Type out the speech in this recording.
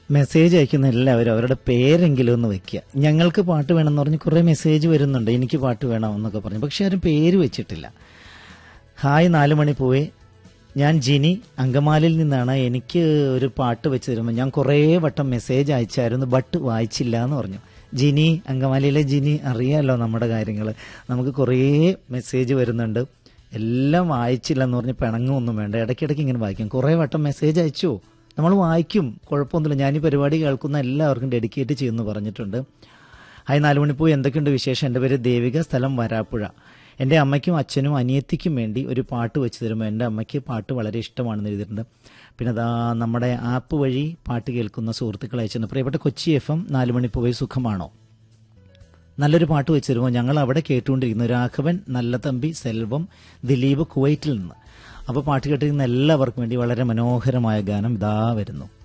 message അയക്കുന്ന എല്ലാവരും അവരുടെ പേരെങ്കിലും ഒന്ന് വെക്കുക ഞങ്ങൾക്ക് പാട്ട് വേണമെന്ന് പറഞ്ഞ് കുറേ മെസ്സേജ് വരുന്നുണ്ട് എനിക്ക് പാട്ട് വേണം എന്നൊക്കെ പറഞ്ഞു പക്ഷെ ആരും പേര് വെച്ചിട്ടില്ല ഹായ് നാല് മണി പോയി ഞാൻ ജിനി അങ്കമാലിൽ നിന്നാണ് എനിക്ക് ഒരു പാട്ട് വെച്ച് തരുമ്പോൾ ഞാൻ കുറേ വട്ടം മെസ്സേജ് അയച്ചായിരുന്നു ബട്ട് വായിച്ചില്ല എന്ന് പറഞ്ഞു ജിനി അങ്കമാലിയിലെ ജിനി അറിയാമല്ലോ നമ്മുടെ കാര്യങ്ങൾ നമുക്ക് കുറേ മെസ്സേജ് വരുന്നുണ്ട് എല്ലാം വായിച്ചില്ല എന്ന് പറഞ്ഞ് പിണങ്ങൊന്നും വേണ്ട ഇടയ്ക്കിടയ്ക്ക് ഇങ്ങനെ വായിക്കും കുറേ വട്ടം മെസ്സേജ് അയച്ചു നമ്മൾ വായിക്കും കുഴപ്പമൊന്നുമില്ല ഞാൻ ഈ പരിപാടി കേൾക്കുന്ന എല്ലാവർക്കും ഡെഡിക്കേറ്റ് ചെയ്യുമെന്ന് പറഞ്ഞിട്ടുണ്ട് ഹായ് നാലുമണിപ്പൂ എന്തൊക്കെയുണ്ട് വിശേഷം എൻ്റെ പേര് ദേവിക സ്ഥലം വരാപ്പുഴ എൻ്റെ അമ്മയ്ക്കും അച്ഛനും അനിയത്തിക്കും വേണ്ടി ഒരു പാട്ട് വെച്ച് തരുമ്പോൾ എൻ്റെ അമ്മയ്ക്ക് പാട്ട് വളരെ ഇഷ്ടമാണെന്ന് എഴുതിയിട്ടുണ്ട് പിന്നെ അതാ നമ്മുടെ ആപ്പ് വഴി പാട്ട് കേൾക്കുന്ന സുഹൃത്തുക്കൾ അയച്ചിട്ടുണ്ട് പ്രിയപ്പെട്ട കൊച്ചി എഫ് എം നാലുമണിപ്പൂവേ സുഖമാണോ നല്ലൊരു പാട്ട് വെച്ച് തരുമ്പോൾ ഞങ്ങൾ അവിടെ കേട്ടുകൊണ്ടിരിക്കുന്നു രാഘവൻ നല്ല തമ്പി സെൽവം ദിലീപ് കുവൈറ്റിൽ നിന്ന് അപ്പോൾ പാട്ട് കേട്ടിരിക്കുന്ന എല്ലാവർക്കും വേണ്ടി വളരെ മനോഹരമായ ഗാനം ഇതാ വരുന്നു